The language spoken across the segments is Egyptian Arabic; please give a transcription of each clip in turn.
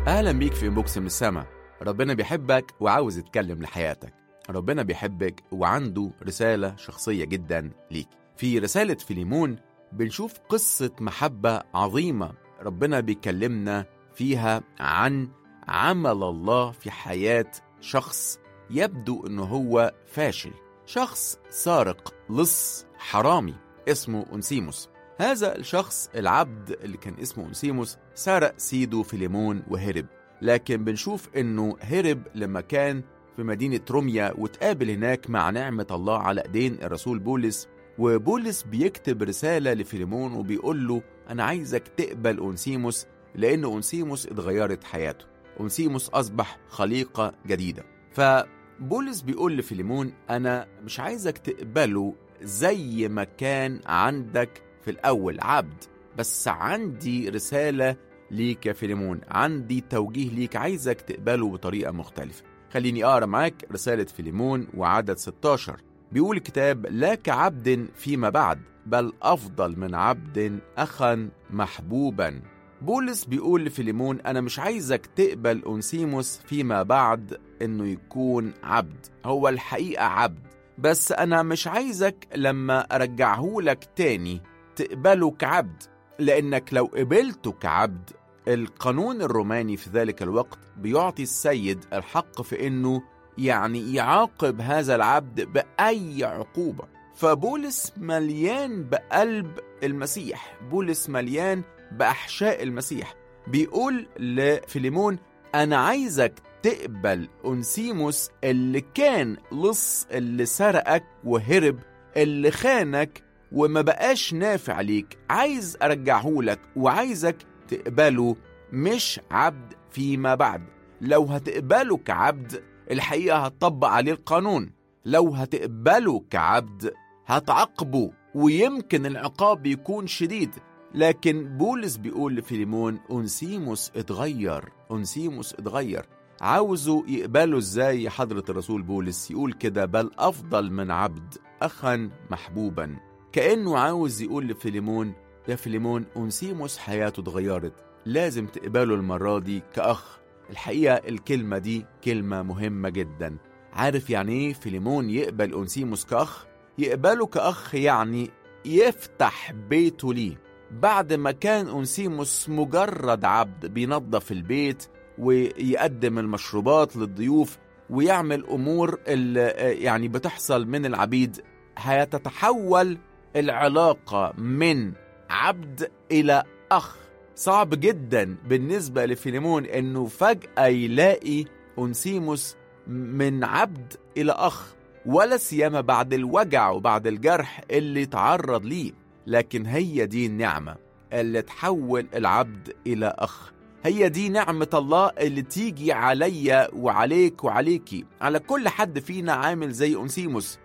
أهلا بيك في إنبوكس من السما ربنا بيحبك وعاوز يتكلم لحياتك ربنا بيحبك وعنده رسالة شخصية جدا ليك في رسالة فيليمون بنشوف قصة محبة عظيمة ربنا بيكلمنا فيها عن عمل الله في حياة شخص يبدو انه هو فاشل شخص سارق لص حرامي اسمه أنسيموس هذا الشخص العبد اللي كان اسمه أنسيموس سرق سيده فيليمون وهرب لكن بنشوف انه هرب لما كان في مدينة روميا وتقابل هناك مع نعمة الله على ايدين الرسول بولس وبولس بيكتب رسالة لفيليمون وبيقول له أنا عايزك تقبل أونسيموس لأن أونسيموس اتغيرت حياته أونسيموس أصبح خليقة جديدة فبولس بيقول لفيليمون أنا مش عايزك تقبله زي ما كان عندك في الأول عبد بس عندي رسالة ليك يا فيليمون عندي توجيه ليك عايزك تقبله بطريقة مختلفة خليني أقرأ معاك رسالة فيليمون وعدد 16 بيقول الكتاب لا كعبد فيما بعد بل أفضل من عبد أخا محبوبا بولس بيقول لفيليمون أنا مش عايزك تقبل أنسيموس فيما بعد إنه يكون عبد هو الحقيقة عبد بس أنا مش عايزك لما أرجعه لك تاني تقبله كعبد لأنك لو قبلته كعبد القانون الروماني في ذلك الوقت بيعطي السيد الحق في إنه يعني يعاقب هذا العبد بأي عقوبة فبولس مليان بقلب المسيح بولس مليان بأحشاء المسيح بيقول لفيليمون أنا عايزك تقبل أنسيموس اللي كان لص اللي سرقك وهرب اللي خانك وما بقاش نافع ليك عايز أرجعه لك وعايزك تقبله مش عبد فيما بعد لو هتقبله كعبد الحقيقة هتطبق عليه القانون لو هتقبله كعبد هتعاقبه ويمكن العقاب يكون شديد لكن بولس بيقول لفيليمون أنسيموس اتغير أنسيموس اتغير عاوزه يقبله ازاي يا حضرة الرسول بولس يقول كده بل أفضل من عبد أخا محبوبا كأنه عاوز يقول لفيليمون يا فيليمون أنسيموس حياته اتغيرت لازم تقبله المرة دي كأخ الحقيقة الكلمة دي كلمة مهمة جدا عارف يعني ايه فيليمون يقبل أنسيموس كأخ؟ يقبله كأخ يعني يفتح بيته ليه بعد ما كان أنسيموس مجرد عبد بينظف البيت ويقدم المشروبات للضيوف ويعمل أمور اللي يعني بتحصل من العبيد هتتحول العلاقة من عبد إلى أخ صعب جدا بالنسبة لفيليمون انه فجأة يلاقي أنسيموس من عبد إلى أخ ولا سيما بعد الوجع وبعد الجرح اللي تعرض ليه لكن هي دي النعمة اللي تحول العبد إلى أخ هي دي نعمة الله اللي تيجي عليا وعليك وعليكي على كل حد فينا عامل زي أنسيموس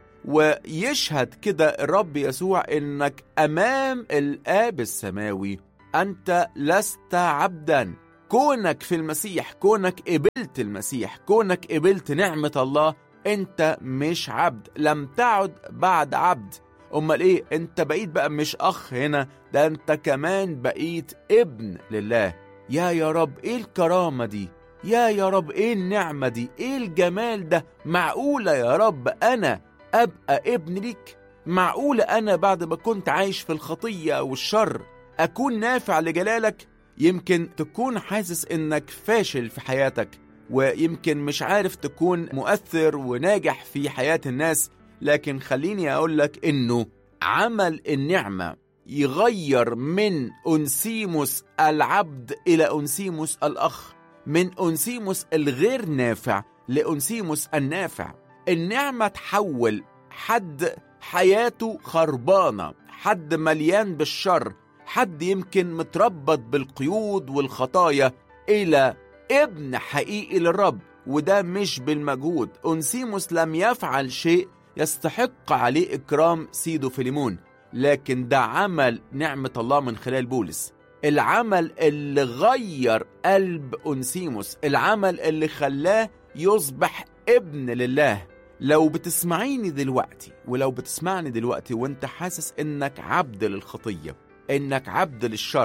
ويشهد كده الرب يسوع إنك أمام الآب السماوي أنت لست عبدا كونك في المسيح كونك قبلت المسيح كونك قبلت نعمة الله أنت مش عبد لم تعد بعد عبد أمال إيه أنت بقيت بقى مش أخ هنا ده أنت كمان بقيت ابن لله يا يا رب إيه الكرامة دي يا يا رب إيه النعمة دي إيه الجمال ده معقولة يا رب أنا أبقى ابن ليك معقولة أنا بعد ما كنت عايش في الخطية والشر أكون نافع لجلالك يمكن تكون حاسس إنك فاشل في حياتك ويمكن مش عارف تكون مؤثر وناجح في حياة الناس لكن خليني أقول لك إنه عمل النعمة يغير من أنسيموس العبد إلى أنسيموس الأخ من أنسيموس الغير نافع لأنسيموس النافع النعمة تحول حد حياته خربانة حد مليان بالشر حد يمكن متربط بالقيود والخطايا إلى ابن حقيقي للرب وده مش بالمجهود أنسيموس لم يفعل شيء يستحق عليه إكرام سيدو فيليمون لكن ده عمل نعمة الله من خلال بولس العمل اللي غير قلب أنسيموس العمل اللي خلاه يصبح ابن لله لو بتسمعيني دلوقتي ولو بتسمعني دلوقتي وانت حاسس انك عبد للخطية انك عبد للشر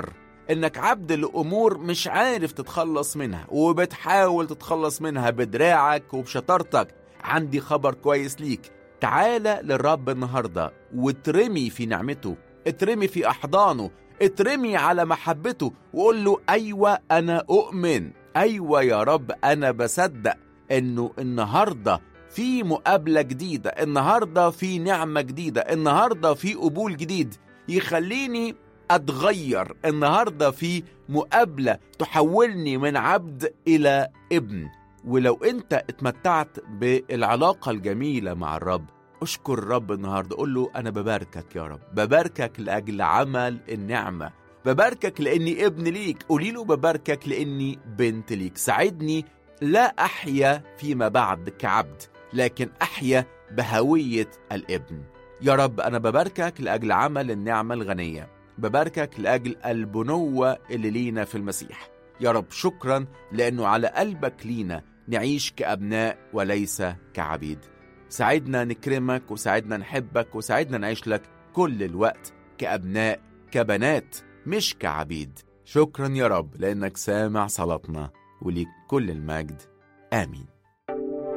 انك عبد لامور مش عارف تتخلص منها وبتحاول تتخلص منها بدراعك وبشطارتك عندي خبر كويس ليك تعالى للرب النهارده واترمي في نعمته اترمي في احضانه اترمي على محبته وقول له ايوه انا اؤمن ايوه يا رب انا بصدق انه النهارده في مقابله جديده النهارده في نعمه جديده النهارده في قبول جديد يخليني اتغير النهارده في مقابله تحولني من عبد الى ابن ولو انت اتمتعت بالعلاقه الجميله مع الرب اشكر الرب النهارده قول له انا بباركك يا رب بباركك لاجل عمل النعمه بباركك لاني ابن ليك قولي له بباركك لاني بنت ليك ساعدني لا احيا فيما بعد كعبد لكن احيا بهويه الابن يا رب انا بباركك لاجل عمل النعمه الغنيه بباركك لاجل البنوه اللي لينا في المسيح يا رب شكرا لانه على قلبك لينا نعيش كابناء وليس كعبيد ساعدنا نكرمك وساعدنا نحبك وساعدنا نعيش لك كل الوقت كابناء كبنات مش كعبيد شكرا يا رب لانك سامع صلاتنا وليك كل المجد امين